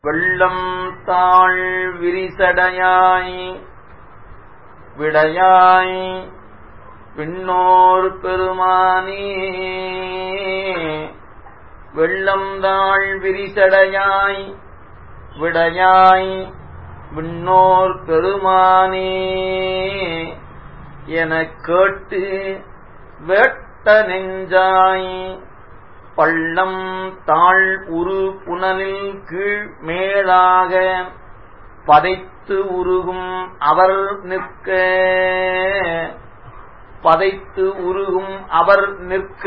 வெள்ளம் தாழ் விரிசடையாய் விடையாய் விண்ணோர் பெருமானே வெள்ளம் தாழ் விரிசடையாய் விடையாய் விண்ணோர் பெருமானே எனக் கேட்டு வேட்ட நெஞ்சாய் பள்ளம் தாழ் உரு புனலில் கீழ் மேலாக பதைத்து உருகும் அவர் நிற்க பதைத்து உருகும் அவர் நிற்க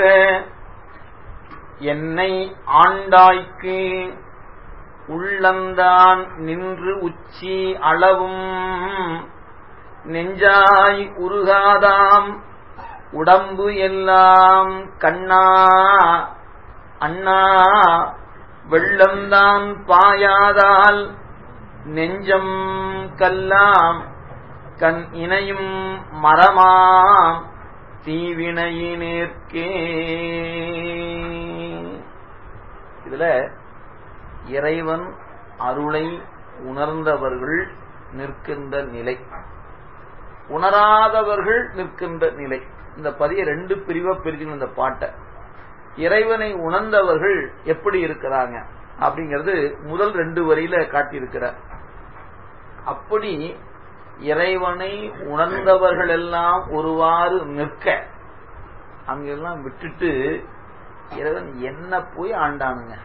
என்னை ஆண்டாய்க்கு உள்ளந்தான் நின்று உச்சி அளவும் நெஞ்சாய் உருகாதாம் உடம்பு எல்லாம் கண்ணா அண்ணா வெள்ளம்தான் பாயாதால் நெஞ்சம் கல்லாம் கண் இணையும் மரமாம் தீவினையினேற்கே இதுல இறைவன் அருளை உணர்ந்தவர்கள் நிற்கின்ற நிலை உணராதவர்கள் நிற்கின்ற நிலை இந்த பதிய ரெண்டு பிரிவா பிரிச்சு இந்த பாட்டை இறைவனை உணர்ந்தவர்கள் எப்படி இருக்கிறாங்க அப்படிங்கிறது முதல் ரெண்டு வரியில காட்டியிருக்கிறார் அப்படி இறைவனை உணர்ந்தவர்கள் எல்லாம் ஒருவாறு நிற்க அங்கெல்லாம் விட்டுட்டு இறைவன் என்ன போய் ஆண்டானுங்க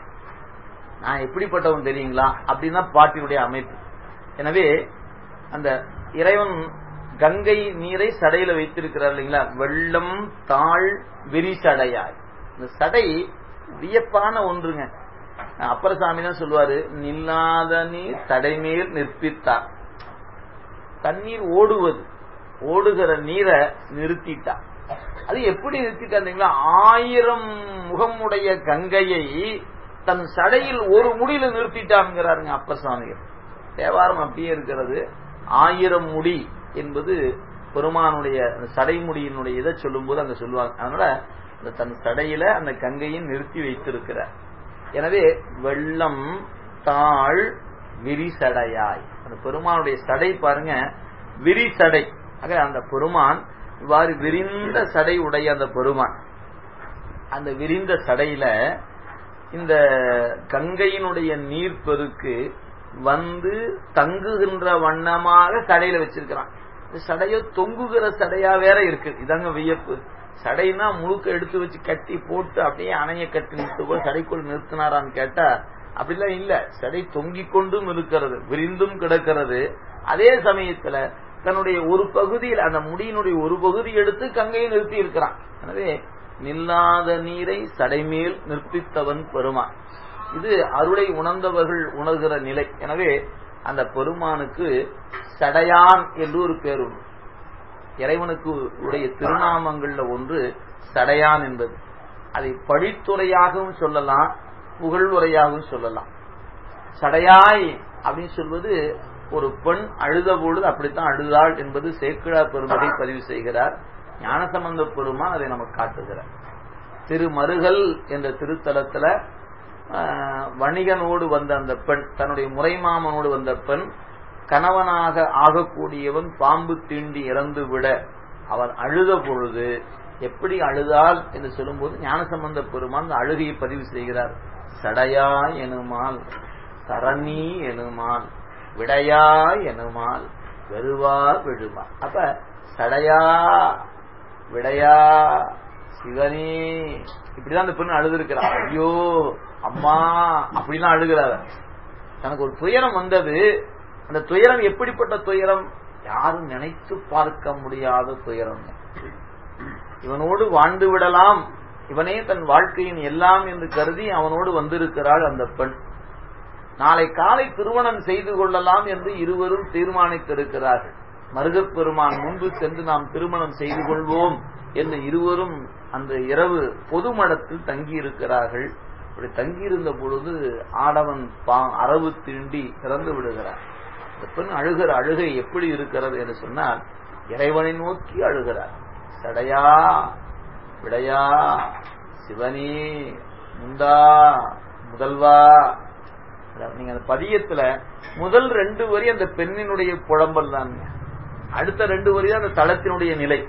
நான் எப்படிப்பட்டவன் தெரியுங்களா அப்படின்னா பாட்டினுடைய அமைப்பு எனவே அந்த இறைவன் கங்கை நீரை சடையில வைத்திருக்கிறார் இல்லைங்களா வெள்ளம் தாழ் விரிசடையாய் இந்த சடை வியப்பான ஒன்றுங்க அப்பரசாமி தான் சொல்லுவாரு நில்லாத நீர் தடைமேல் நிற்பித்தார் தண்ணீர் ஓடுவது ஓடுகிற நீரை நிறுத்திட்டா அது எப்படி நிறுத்திட்டா ஆயிரம் முகமுடைய கங்கையை தன் சடையில் ஒரு முடியில நிறுத்திட்டாங்கிறாருங்க அப்பர் சுவாமிகள் தேவாரம் அப்படியே இருக்கிறது ஆயிரம் முடி என்பது பெருமானுடைய சடைமுடியினுடைய இதை சொல்லும் போது அங்க சொல்லுவாங்க அதனால அந்த தன் சடையில அந்த கங்கையை நிறுத்தி வைத்திருக்கிறார் எனவே வெள்ளம் தாழ் விரிசடையாய் அந்த பெருமானுடைய சடை பாருங்க விரிசடை ஆக அந்த பெருமான் இவ்வாறு விரிந்த சடை உடைய அந்த பெருமான் அந்த விரிந்த சடையில இந்த கங்கையினுடைய நீர்ப்பெருக்கு வந்து தங்குகின்ற வண்ணமாக சடையில வச்சிருக்கிறான் இந்த சடையோ தொங்குகிற சடையா வேற இருக்கு இதாங்க வியப்பு சடைனா முழுக்க எடுத்து வச்சு கட்டி போட்டு அப்படியே அணைய கட்டி நிறுத்து போய் சடைக்குள் நிறுத்தினாரான்னு கேட்டா அப்படிலாம் இல்ல சடை தொங்கிக் கொண்டும் இருக்கிறது விரிந்தும் கிடக்கிறது அதே சமயத்துல தன்னுடைய ஒரு பகுதியில் அந்த முடியினுடைய ஒரு பகுதி எடுத்து கங்கையை நிறுத்தி இருக்கிறான் எனவே நில்லாத நீரை சடைமேல் நிற்பித்தவன் பெருமான் இது அருளை உணர்ந்தவர்கள் உணர்கிற நிலை எனவே அந்த பெருமானுக்கு சடையான் என்று ஒரு பேர் உண்டு இறைவனுக்கு உடைய திருநாமங்கள்ல ஒன்று சடையான் என்பது அதை பழித்துறையாகவும் சொல்லலாம் புகழ்வுரையாகவும் சொல்லலாம் சடையாய் அப்படின்னு சொல்வது ஒரு பெண் அழுத பொழுது அப்படித்தான் அழுதாள் என்பது சேக்கிழா பெருமதை பதிவு செய்கிறார் ஞானசம்பந்த பெருமான் அதை நமக்கு காட்டுகிறார் திருமருகல் என்ற திருத்தலத்துல வணிகனோடு வந்த அந்த பெண் தன்னுடைய முறைமாமனோடு வந்த பெண் கணவனாக ஆகக்கூடியவன் பாம்பு தீண்டி இறந்து விட அவன் அழுத பொழுது எப்படி அழுதால் என்று சொல்லும்போது ஞானசம்பந்த பெருமான் அந்த அழுகையை பதிவு செய்கிறார் சடையா எனுமால் சரணி எனுமால் விடையா எனுமால் வெறுவா விழுமா அப்ப சடையா விடையா சிவனே இப்படிதான் அந்த பெண் அழுது இருக்கிறார் ஐயோ அம்மா அப்படிலாம் அழுகிறார் தனக்கு ஒரு துயரம் வந்தது அந்த துயரம் எப்படிப்பட்ட துயரம் யாரும் நினைத்து பார்க்க முடியாத துயரம் இவனோடு வாழ்ந்து விடலாம் இவனே தன் வாழ்க்கையின் எல்லாம் என்று கருதி அவனோடு வந்திருக்கிறாள் அந்த பெண் நாளை காலை திருமணம் செய்து கொள்ளலாம் என்று இருவரும் தீர்மானித்திருக்கிறார்கள் மருகப்பெருமான் முன்பு சென்று நாம் திருமணம் செய்து கொள்வோம் என்று இருவரும் அந்த இரவு பொது மடத்தில் தங்கியிருக்கிறார்கள் அப்படி தங்கியிருந்த பொழுது ஆடவன் அரவு தீண்டி இறந்து விடுகிறார் இந்த பெண் அழுகிற அழுகை எப்படி இருக்கிறது என்று சொன்னால் இறைவனை நோக்கி அழுகிறார் சடையா விடையா சிவனே முந்தா முதல்வா அதாவது நீங்க அந்த பதியத்துல முதல் ரெண்டு வரி அந்த பெண்ணினுடைய புலம்பல் தானுங்க அடுத்த ரெண்டு வரி தான் அந்த தளத்தினுடைய நிலை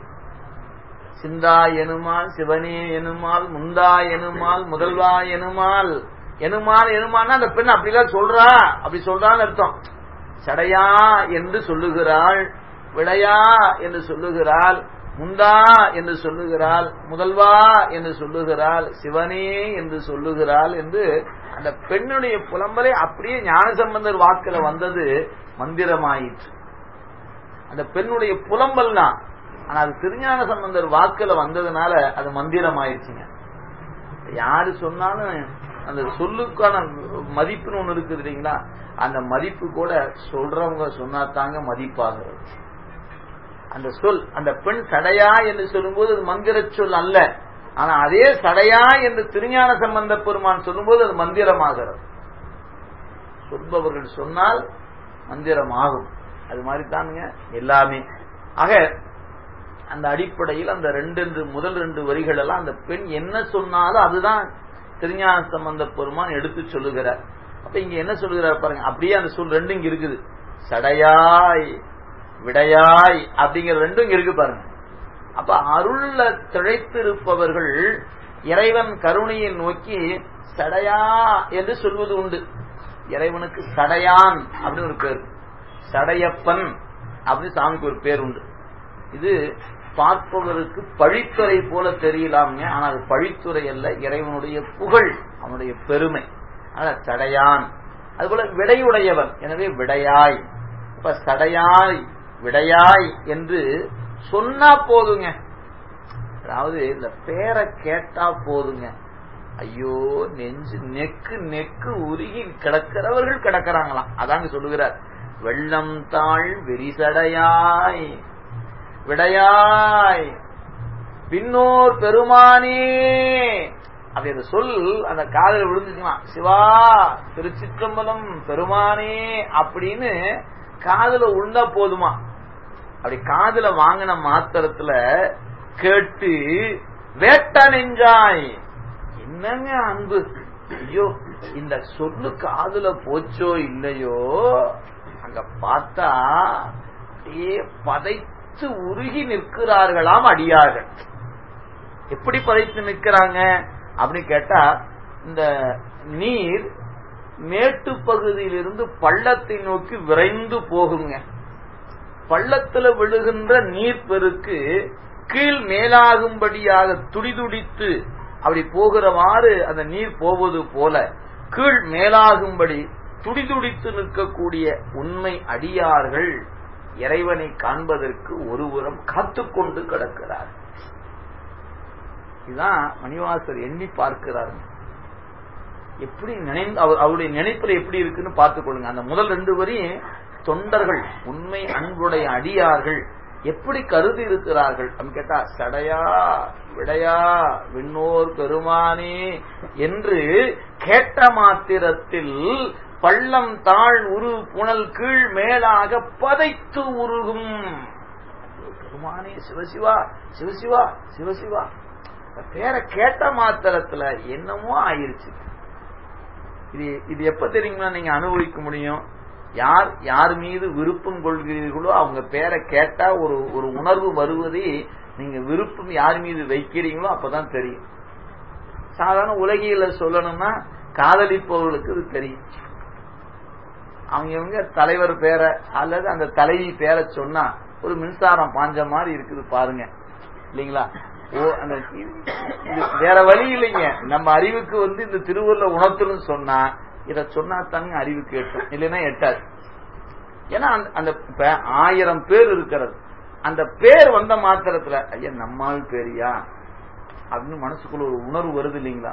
சிந்தா எனுமால் சிவனே எனுமால் முந்தா எனுமால் முதல்வா எனுமால் எனுமால் எனுமான்னா அந்த பெண் அப்படிலாம் சொல்றா அப்படி சொல்றான்னு அர்த்தம் சடையா என்று சொல்லுகிறாள் விளையா என்று சொல்லுகிறாள் முந்தா என்று சொல்லுகிறாள் முதல்வா என்று சொல்லுகிறாள் சிவனே என்று சொல்லுகிறாள் என்று அந்த பெண்ணுடைய புலம்பலை அப்படியே ஞானசம்பந்தர் வாக்குல வந்தது மந்திரமாயிற்று அந்த பெண்ணுடைய புலம்பல் தான் ஆனா அது திருஞான சம்பந்தர் வாக்குல வந்ததுனால அது மந்திரம் ஆயிடுச்சுங்க யாரு சொன்னாலும் அந்த சொல்லுக்கான மதிப்புன்னு ஒண்ணு இருக்குது இல்லைங்களா அந்த மதிப்பு கூட சொல்றவங்க சொன்னா தாங்க மதிப்பாகிறது அந்த சொல் அந்த பெண் சடையா என்று சொல்லும்போது அது மந்திர சொல் அல்ல ஆனா அதே சடையா என்று திருஞான சம்பந்த பெருமான் சொல்லும்போது அது மந்திரமாகிறது சொல்பவர்கள் சொன்னால் மந்திரம் ஆகும் அது மாதிரி தானுங்க எல்லாமே ஆக அந்த அடிப்படையில் அந்த ரெண்டு முதல் ரெண்டு வரிகள் எல்லாம் அந்த பெண் என்ன சொன்னாலும் அதுதான் திருஞான சம்பந்த பெருமான் எடுத்து சொல்லுகிறார் அப்ப இங்க என்ன சொல்லுகிறார் பாருங்க அப்படியே அந்த சொல் ரெண்டும் இங்க இருக்குது சடையாய் விடையாய் அப்படிங்கிற ரெண்டும் இங்க இருக்கு பாருங்க அப்ப அருள்ல திளைத்திருப்பவர்கள் இறைவன் கருணையை நோக்கி சடையா என்று சொல்வது உண்டு இறைவனுக்கு சடையான் அப்படின்னு ஒரு பேர் சடையப்பன் அப்படின்னு சாமிக்கு ஒரு பேர் உண்டு இது பார்ப்பவருக்கு பழித்துறை போல தெரியலாம்ங்க ஆனா அது பழித்துறை அல்ல இறைவனுடைய புகழ் அவனுடைய பெருமை ஆனா சடையான் அதுபோல விடையுடையவன் எனவே விடையாய் இப்ப சடையாய் விடையாய் என்று சொன்னா போதுங்க அதாவது இந்த பேரை கேட்டா போதுங்க ஐயோ நெஞ்சு நெக்கு நெக்கு உருகி கிடக்கிறவர்கள் கிடக்கிறாங்களாம் அதாங்க சொல்லுகிறார் வெள்ளம் தாழ் வெறிசடையாய் விடையாய் பின்னோர் பெருமானே அப்படி அந்த சொல் அந்த காதல விழுந்துச்சுமா சிவா திருச்சிற்றம்பலம் பெருமானே அப்படின்னு காதல உள்ள போதுமா அப்படி காதல வாங்கின மாத்திரத்துல கேட்டு வேட்ட நெஞ்சாய் என்னங்க அன்பு ஐயோ இந்த சொல்லு காதுல போச்சோ இல்லையோ அங்க பார்த்தா அப்படியே பதைத்து உருகி நிற்கிறார்களாம் அடியார்கள் எப்படி பதைத்து நிற்கிறாங்க அப்படின்னு கேட்டா இந்த நீர் மேட்டு பகுதியிலிருந்து பள்ளத்தை நோக்கி விரைந்து போகுங்க பள்ளத்துல விழுகின்ற நீர் பெருக்கு கீழ் மேலாகும்படியாக துடிதுடித்து அப்படி போகிறவாறு அந்த நீர் போவது போல கீழ் மேலாகும்படி துடிதுடித்து நிற்கக்கூடிய உண்மை அடியார்கள் இறைவனை காண்பதற்கு ஒருபுறம் காத்துக்கொண்டு கிடக்கிறார் இதுதான் மணிவாசர் எண்ணி பார்க்கிறார் எப்படி நினைந்து அவர் அவருடைய நினைப்புல எப்படி இருக்குன்னு பார்த்துக் கொள்ளுங்க அந்த முதல் ரெண்டு வரையும் தொண்டர்கள் உண்மை அன்புடைய அடியார்கள் எப்படி கருதி இருக்கிறார்கள் அப்படின்னு கேட்டா சடையா விடையா விண்ணோர் பெருமானே என்று கேட்ட மாத்திரத்தில் பள்ளம் தாழ் உரு புனல் கீழ் மேலாக பதைத்து உருகும் பெருமானே சிவசிவா சிவசிவா சிவசிவா பேரை கேட்ட மாத்திரத்துல என்னமோ ஆயிருச்சு இது இது எப்ப தெரியுங்களா நீங்க அனுபவிக்க முடியும் யார் யார் மீது விருப்பம் கொள்கிறீர்களோ அவங்க பேரை கேட்டா ஒரு ஒரு உணர்வு வருவதை நீங்க விருப்பம் யார் மீது வைக்கிறீங்களோ அப்பதான் தெரியும் சாதாரண உலகியல சொல்லணும்னா காதலிப்பவர்களுக்கு இது தெரியும் அவங்க இவங்க தலைவர் பேரை அல்லது அந்த தலைவி பேரை சொன்னா ஒரு மின்சாரம் பாஞ்ச மாதிரி இருக்குது பாருங்க இல்லைங்களா ஓ அந்த இது வேற வழி இல்லைங்க நம்ம அறிவுக்கு வந்து இந்த திருவள்ளுவ உணர்த்தணும்னு சொன்னா இத சொன்னா தாங்க அறிவுக்கு எட்டும் இல்லைன்னா எட்டாது ஏன்னா அந்த ஆயிரம் பேர் இருக்கிறது அந்த பேர் வந்த மாத்திரத்துல ஐயா நம்மால் பேரியா அப்படின்னு மனசுக்குள்ள ஒரு உணர்வு வருது இல்லைங்களா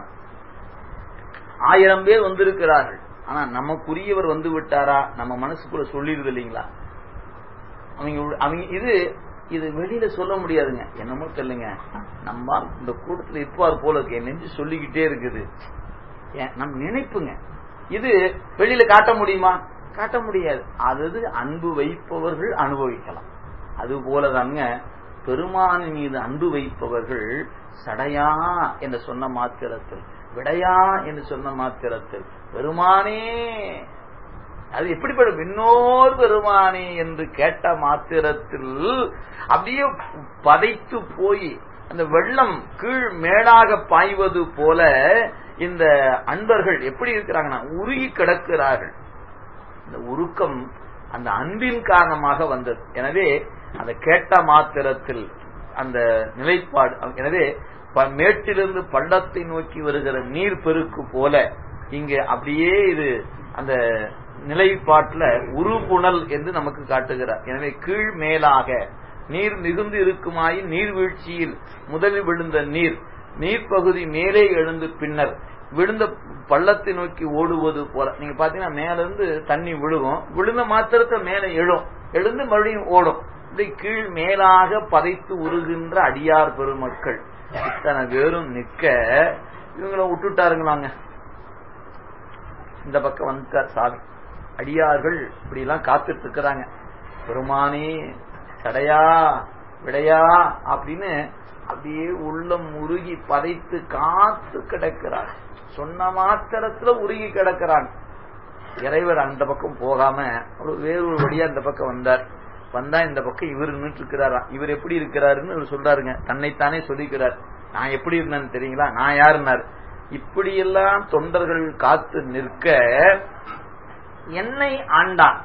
ஆயிரம் பேர் வந்திருக்கிறார்கள் ஆனா நமக்குரியவர் வந்து விட்டாரா நம்ம மனசுக்குள்ள சொல்லிடுது இல்லைங்களா அவங்க அவங்க இது இது வெளியில சொல்ல முடியாதுங்க என்னமோ தெரியலங்க நம்ம இந்த கூட்டத்துல இருப்பார் போல இருக்கு என் நெஞ்சு சொல்லிக்கிட்டே இருக்குது நம் நினைப்புங்க இது வெளியில காட்ட முடியுமா காட்ட முடியாது அது அன்பு வைப்பவர்கள் அனுபவிக்கலாம் அது போலதாங்க பெருமான் மீது அன்பு வைப்பவர்கள் சடையா என்று சொன்ன மாத்திரத்தில் விடையா என்று சொன்ன மாத்திரத்தில் பெருமானே அது எப்படிப்பட்ட விண்ணோர் பெருமானே என்று கேட்ட மாத்திரத்தில் அப்படியே பதைத்து போய் அந்த வெள்ளம் கீழ் மேலாக பாய்வது போல இந்த அன்பர்கள் எப்படி இருக்கிறாங்கன்னா உருகி கிடக்கிறார்கள் இந்த உருக்கம் அந்த அன்பின் காரணமாக வந்தது எனவே அந்த கேட்ட மாத்திரத்தில் அந்த நிலைப்பாடு எனவே மேட்டிலிருந்து பள்ளத்தை நோக்கி வருகிற நீர் பெருக்கு போல இங்க அப்படியே இது அந்த நிலைப்பாட்டுல உருபுணல் என்று நமக்கு காட்டுகிறார் எனவே கீழ் மேலாக நீர் மிகுந்து இருக்குமாயின் நீர்வீழ்ச்சியில் முதலில் விழுந்த நீர் நீர்ப்பகுதி மேலே எழுந்து பின்னர் விழுந்த பள்ளத்தை நோக்கி ஓடுவது போல நீங்க பாத்தீங்கன்னா மேல இருந்து தண்ணி விழுகும் விழுந்த மாத்திரத்தை மேலே எழும் எழுந்து மறுபடியும் ஓடும் இப்படி கீழ் மேலாக பதைத்து உருகின்ற அடியார் பெருமக்கள் இத்தனை பேரும் நிக்க இவங்கள விட்டுட்டாருங்களாங்க இந்த பக்கம் வந்துட்டார் சாமி அடியார்கள் இப்படி எல்லாம் காத்துட்டு இருக்கிறாங்க பெருமானே சடையா விடையா அப்படின்னு அப்படியே உள்ளம் உருகி பதைத்து காத்து கிடக்கிறார் சொன்ன மாத்திரத்துல உருகி கிடக்கிறான் இறைவர் அந்த பக்கம் போகாம ஒரு வேறு ஒரு வழியா அந்த பக்கம் வந்தார் வந்தா இந்த பக்கம் இவர் நின்று இருக்கிறாரா இவர் எப்படி இருக்கிறாருன்னு இவர் சொல்றாருங்க தன்னைத்தானே சொல்லிக்கிறார் நான் எப்படி இருந்தேன்னு தெரியுங்களா நான் யாருன்னாரு இப்படியெல்லாம் தொண்டர்கள் காத்து நிற்க என்னை ஆண்டான்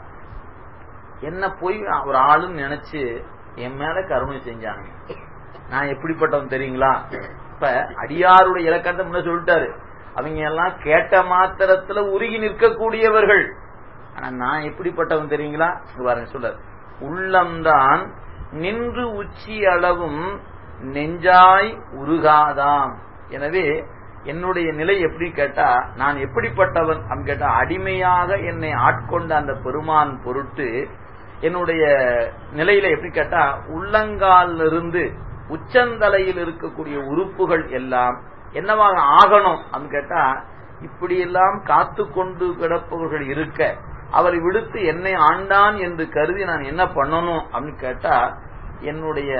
என்ன போய் ஒரு ஆளுன்னு நினைச்சு என் மேல கருணை செஞ்சாங்க நான் எப்படிப்பட்டவன் தெரியுங்களா இப்ப அடியாருடைய இலக்கணத்தை முன்ன சொல்லிட்டாரு அவங்க எல்லாம் கேட்ட மாத்திரத்துல உருகி நிற்கக்கூடியவர்கள் ஆனா நான் எப்படிப்பட்டவன் தெரியுங்களா பாருங்க சொல்றாரு உள்ளம்தான் நின்று உச்சி அளவும் நெஞ்சாய் உருகாதாம் எனவே என்னுடைய நிலை எப்படி கேட்டா நான் எப்படிப்பட்டவன் அப்படின்னு கேட்டா அடிமையாக என்னை ஆட்கொண்ட அந்த பெருமான் பொருட்டு என்னுடைய நிலையில எப்படி கேட்டா உள்ளங்காலிலிருந்து உச்சந்தலையில் இருக்கக்கூடிய உறுப்புகள் எல்லாம் என்னவாக ஆகணும் அப்படின்னு கேட்டா இப்படியெல்லாம் காத்து கொண்டு கிடப்பவர்கள் இருக்க அவரை விடுத்து என்னை ஆண்டான் என்று கருதி நான் என்ன பண்ணணும் அப்படின்னு கேட்டா என்னுடைய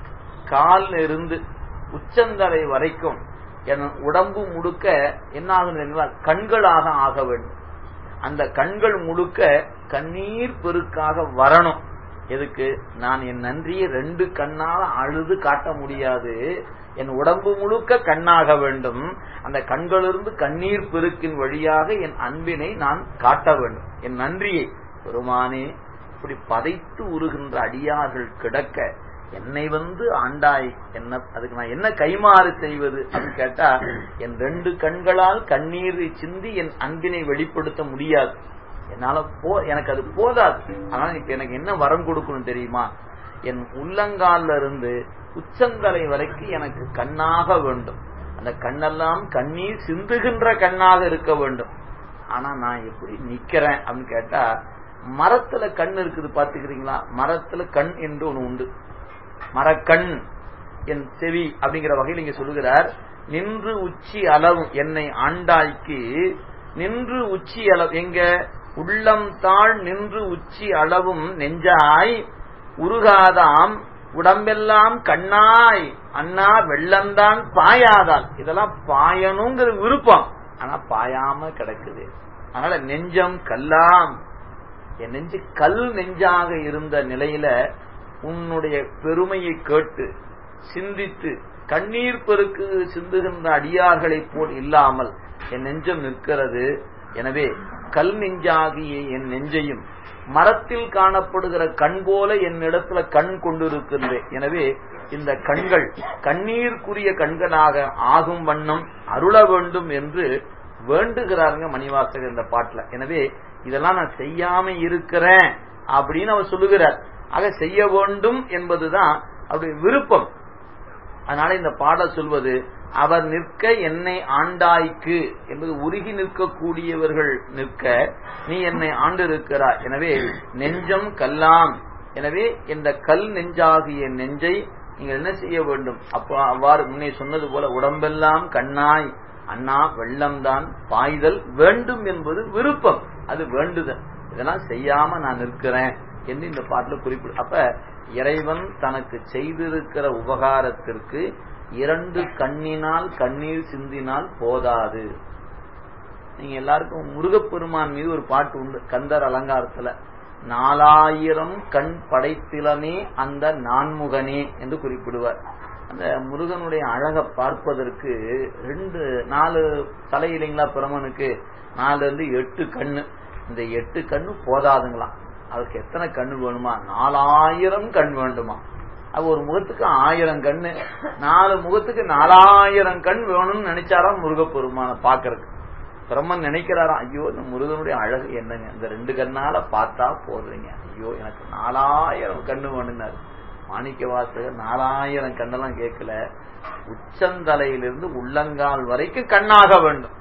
காலில் இருந்து உச்சந்தலை வரைக்கும் என் உடம்பு முழுக்க என்ன ஆகும் என்றால் கண்களாக ஆக வேண்டும் அந்த கண்கள் முழுக்க கண்ணீர் பெருக்காக வரணும் எதுக்கு நான் என் நன்றியை ரெண்டு கண்ணால அழுது காட்ட முடியாது என் உடம்பு முழுக்க கண்ணாக வேண்டும் அந்த கண்களிலிருந்து கண்ணீர் பெருக்கின் வழியாக என் அன்பினை நான் காட்ட வேண்டும் என் நன்றியை பெருமானே இப்படி பதைத்து உருகின்ற அடியார்கள் கிடக்க என்னை வந்து ஆண்டாய் என்ன அதுக்கு நான் என்ன கைமாறு செய்வது அப்படின்னு கேட்டா என் ரெண்டு கண்களால் கண்ணீரை சிந்தி என் அன்பினை வெளிப்படுத்த முடியாது என்னால போ எனக்கு அது போதாது ஆனா இப்ப எனக்கு என்ன வரம் கொடுக்கணும் தெரியுமா என் உள்ளங்கால இருந்து உச்சந்தலை வரைக்கும் எனக்கு கண்ணாக வேண்டும் அந்த கண்ணெல்லாம் கண்ணீர் சிந்துகின்ற கண்ணாக இருக்க வேண்டும் ஆனா நான் எப்படி நிக்கிறேன் அப்படின்னு கேட்டா மரத்துல கண் இருக்குது பாத்துக்கிறீங்களா மரத்துல கண் என்று ஒண்ணு உண்டு மரக்கண் என் செவி அப்படிங்கிற வகையில் இங்க சொல்லுகிறார் நின்று உச்சி அளவும் என்னை ஆண்டாய்க்கு நின்று உச்சி அளவு எங்க உள்ளம் தாழ் நின்று உச்சி அளவும் நெஞ்சாய் உருகாதாம் உடம்பெல்லாம் கண்ணாய் அண்ணா வெள்ளந்தான் பாயாதால் இதெல்லாம் பாயணுங்கிற விருப்பம் ஆனா பாயாம கிடக்குது அதனால நெஞ்சம் கல்லாம் என் நெஞ்சு கல் நெஞ்சாக இருந்த நிலையில உன்னுடைய பெருமையை கேட்டு சிந்தித்து கண்ணீர் பெருக்கு சிந்துகின்ற அடியார்களைப் போல் இல்லாமல் என் நெஞ்சம் நிற்கிறது எனவே கல் நெஞ்சாகிய என் நெஞ்சையும் மரத்தில் காணப்படுகிற கண் போல என்னிடத்துல கண் கொண்டிருக்கின்றேன் எனவே இந்த கண்கள் கண்ணீருக்குரிய கண்களாக ஆகும் வண்ணம் அருள வேண்டும் என்று வேண்டுகிறாருங்க மணிவாசகர் இந்த பாட்டுல எனவே இதெல்லாம் நான் செய்யாம இருக்கிறேன் அப்படின்னு அவர் சொல்லுகிறார் ஆக செய்ய வேண்டும் என்பதுதான் அவருடைய விருப்பம் அதனால இந்த பாடல் சொல்வது அவர் நிற்க என்னை ஆண்டாய்க்கு என்பது உருகி நிற்கக்கூடியவர்கள் நிற்க நீ என்னை ஆண்டு இருக்கிறாய் எனவே நெஞ்சம் கல்லாம் எனவே இந்த கல் நெஞ்சாகிய நெஞ்சை நீங்கள் என்ன செய்ய வேண்டும் அப்போ அவ்வாறு முன்னே சொன்னது போல உடம்பெல்லாம் கண்ணாய் அண்ணா வெள்ளம்தான் பாய்தல் வேண்டும் என்பது விருப்பம் அது வேண்டுதல் இதெல்லாம் செய்யாம நான் நிற்கிறேன் என்று இந்த பாட்டுல குறிப்பிடு அப்ப இறைவன் தனக்கு செய்திருக்கிற உபகாரத்திற்கு இரண்டு கண்ணினால் கண்ணீர் சிந்தினால் போதாது நீங்க எல்லாருக்கும் முருகப்பெருமான் மீது ஒரு பாட்டு உண்டு கந்தர் அலங்காரத்துல நாலாயிரம் கண் படைத்திலனே அந்த நான்முகனே என்று குறிப்பிடுவார் அந்த முருகனுடைய அழகை பார்ப்பதற்கு ரெண்டு நாலு தலை இல்லைங்களா பிரமனுக்கு நாலுல இருந்து எட்டு கண்ணு இந்த எட்டு கண்ணு போதாதுங்களாம் அதுக்கு எத்தனை கண்ணு வேணுமா நாலாயிரம் கண் வேண்டுமா அது ஒரு முகத்துக்கு ஆயிரம் கண்ணு நாலு முகத்துக்கு நாலாயிரம் கண் வேணும்னு நினைச்சாராம் முருகப்பெருமான பாக்குறதுக்கு பிரம்மன் நினைக்கிறாராம் ஐயோ இந்த முருகனுடைய அழகு என்னங்க இந்த ரெண்டு கண்ணால பார்த்தா போதுங்க ஐயோ எனக்கு நாலாயிரம் கண்ணு வேணும்னாரு மாணிக்க வாசகர் நாலாயிரம் கண்ணெல்லாம் கேட்கல உச்சந்தலையிலிருந்து உள்ளங்கால் வரைக்கும் கண்ணாக வேண்டும்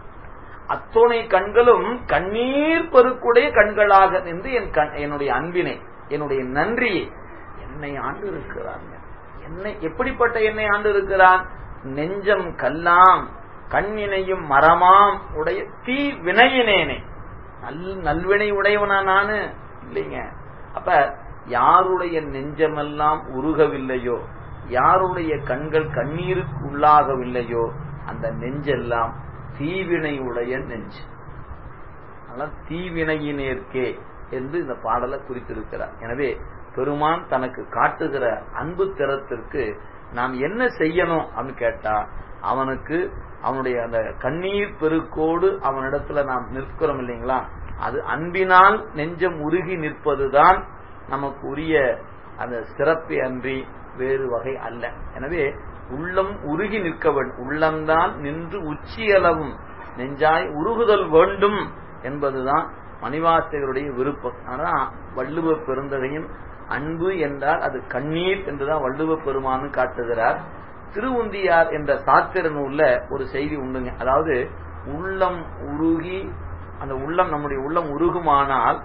அத்துணை கண்களும் கண்ணீர் பெருக்குடைய கண்களாக நின்று என் என்னுடைய அன்பினை என்னுடைய நன்றியை என்னை ஆண்டு இருக்கிறாங்க என்னை எப்படிப்பட்ட என்னை ஆண்டு இருக்கிறான் நெஞ்சம் கல்லாம் கண்ணினையும் மரமாம் உடைய தீ வினையினேனே நல் நல்வினை உடையவனா நானு இல்லைங்க அப்ப யாருடைய நெஞ்சமெல்லாம் உருகவில்லையோ யாருடைய கண்கள் கண்ணீருக்கு உள்ளாகவில்லையோ அந்த நெஞ்செல்லாம் தீவினை உடைய நெஞ்சு அதெல்லாம் தீவினையினேற்கே என்று இந்த பாடலை குறித்திருக்கிறார் எனவே பெருமான் தனக்கு காட்டுகிற அன்பு திறத்திற்கு நாம் என்ன செய்யணும் அப்படின்னு கேட்டா அவனுக்கு அவனுடைய அந்த கண்ணீர் பெருக்கோடு அவனிடத்துல நாம் நிற்கிறோம் இல்லைங்களா அது அன்பினால் நெஞ்சம் உருகி நிற்பதுதான் நமக்கு உரிய அந்த சிறப்பை அன்றி வேறு வகை அல்ல எனவே உள்ளம் உருகி நிற்க வேண்டும் உள்ளம்தான் நின்று உச்சியளவும் நெஞ்சாய் உருகுதல் வேண்டும் என்பதுதான் மணிவாசகருடைய விருப்பம் ஆனா வள்ளுவ பெருந்தகையின் அன்பு என்றால் அது கண்ணீர் என்றுதான் வள்ளுவ பெருமானு காட்டுகிறார் திருவுந்தியார் என்ற சாத்திர நூல்ல ஒரு செய்தி உண்டுங்க அதாவது உள்ளம் உருகி அந்த உள்ளம் நம்முடைய உள்ளம் உருகுமானால்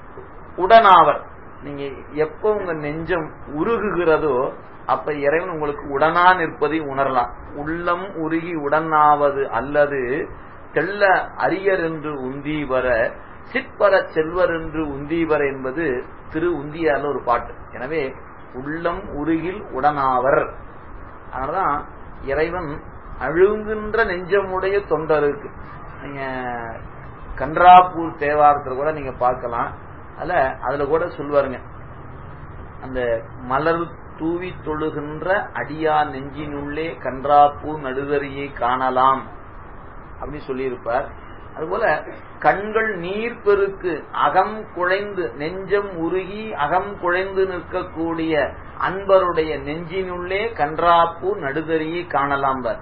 உடனாவர் நீங்க எப்ப உங்க நெஞ்சம் உருகுகிறதோ அப்ப இறைவன் உங்களுக்கு உடனா நிற்பதை உணரலாம் உள்ளம் உருகி உடனாவது அல்லது தெள்ள அரியர் என்று உந்தீவர சிற்பர செல்வர் என்று உந்தீவர என்பது திரு உந்தியார்ல ஒரு பாட்டு எனவே உள்ளம் உருகில் உடனாவர் அதனாலதான் இறைவன் அழுங்குகின்ற நெஞ்சமுடைய தொண்டருக்கு நீங்க கன்றாப்பூர் தேவாரத்தில் கூட நீங்க பார்க்கலாம் அதுல அதுல கூட சொல்வாருங்க அந்த மலர் தூவி தொழுகின்ற அடியா நெஞ்சினுள்ளே கன்றாப்பூ நடுதறியை காணலாம் அப்படின்னு சொல்லியிருப்பார் அதுபோல கண்கள் நீர் பெருக்கு அகம் குழைந்து நெஞ்சம் உருகி அகம் குழைந்து நிற்கக்கூடிய அன்பருடைய நெஞ்சினுள்ளே கன்றாப்பூ நடுதறியை காணலாம் பர்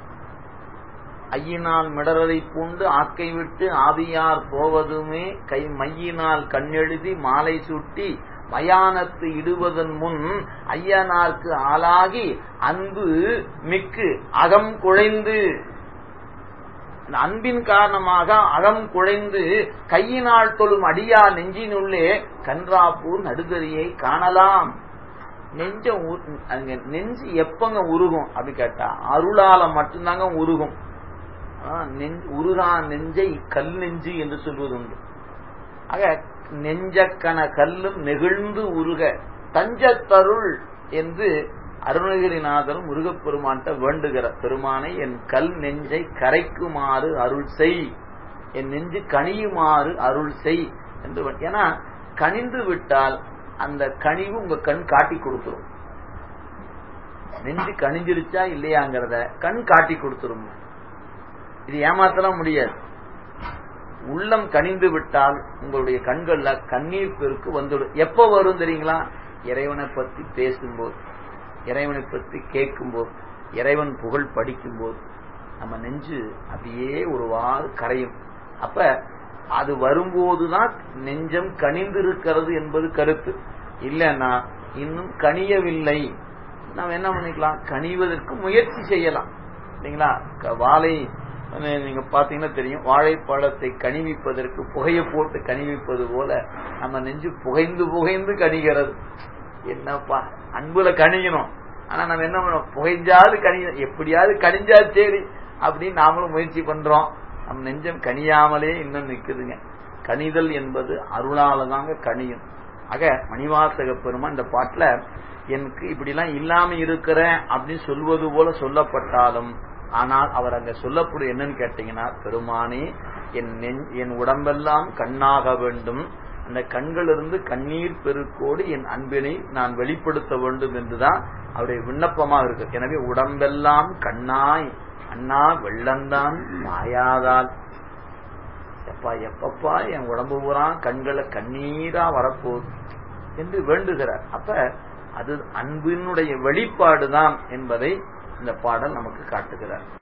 ஐயினால் மிடரரை பூண்டு ஆக்கை விட்டு ஆவியார் போவதுமே கை மையினால் கண்ணெழுதி மாலை சுட்டி மயானத்து இடுவதன் முன் ஐயனார்க்கு ஆளாகி அன்பு மிக்கு அகம் குழைந்து அன்பின் காரணமாக அகம் குழைந்து கையினால் தொழும் அடியா நெஞ்சினுள்ளே கன்றாப்பூர் நடுதறியை காணலாம் நெஞ்சம் அங்க நெஞ்சு எப்பங்க உருகும் அப்படி கேட்டா அருளால மட்டும்தாங்க உருகும் உருகா நெஞ்சை கல் நெஞ்சு என்று சொல்வது உண்டு ஆக நெஞ்சக்கன கல்லும் நெகிழ்ந்து உருக தஞ்சத்தருள் என்று அருணகிரிநாதரும் முருகப்பெருமான்கிட்ட வேண்டுகிற பெருமானை என் கல் நெஞ்சை கரைக்குமாறு அருள் செய் என் நெஞ்சு கனியுமாறு அருள் செய் என்று ஏன்னா கனிந்து விட்டால் அந்த கனிவு உங்க கண் காட்டி கொடுத்துரும் நெஞ்சு கனிஞ்சிருச்சா இல்லையாங்கிறத கண் காட்டி கொடுத்துரும் இது ஏமாத்தலாம் முடியாது உள்ளம் கனிந்து விட்டால் உங்களுடைய கண்கள்ல கண்ணீர் பெருக்கு வந்துடும் எப்ப வரும் தெரியுங்களா இறைவனை பத்தி பேசும்போது இறைவனை பற்றி கேட்கும்போது இறைவன் புகழ் படிக்கும்போது நம்ம நெஞ்சு அப்படியே ஒருவாறு கரையும் அப்ப அது வரும்போதுதான் நெஞ்சம் கனிந்திருக்கிறது என்பது கருத்து இல்லைன்னா இன்னும் கனியவில்லை நாம் என்ன பண்ணிக்கலாம் கனிவதற்கு முயற்சி செய்யலாம் இல்லைங்களா வாழை நீங்க பாத்தீங்கன்னா தெரியும் வாழைப்பழத்தை கனிவிப்பதற்கு புகைய போட்டு கனிவிப்பது போல நம்ம நெஞ்சு புகைந்து புகைந்து கனிகிறது என்னப்பா அன்புல கணியணும் ஆனா நம்ம என்ன பண்ணோம் புகைஞ்சாது கணிய எப்படியாவது கணிஞ்சா சரி அப்படின்னு நாமளும் முயற்சி பண்றோம் நம் நெஞ்சம் கனியாமலே இன்னும் நிக்குதுங்க கனிதல் என்பது அருளால தாங்க கனியும் ஆக மணிவாசக பெருமான் இந்த பாட்டுல எனக்கு இப்படிலாம் இல்லாம இருக்கிறேன் அப்படின்னு சொல்வது போல சொல்லப்பட்டாலும் ஆனால் அவர் அங்க சொல்லக்கூடிய என்னன்னு கேட்டீங்கன்னா பெருமானே என் நெஞ் என் உடம்பெல்லாம் கண்ணாக வேண்டும் அந்த கண்களிலிருந்து கண்ணீர் பெருக்கோடு என் அன்பினை நான் வெளிப்படுத்த வேண்டும் என்றுதான் அவருடைய விண்ணப்பமா இருக்கு எனவே உடம்பெல்லாம் கண்ணாய் அண்ணா வெள்ளந்தான் மாயாதால் எப்பா எப்பப்பா என் உடம்பு பூரா கண்களை கண்ணீரா வரப்போகுது என்று வேண்டுகிறார் அப்ப அது அன்பினுடைய வெளிப்பாடுதான் என்பதை இந்த பாடல் நமக்கு காட்டுகிறார்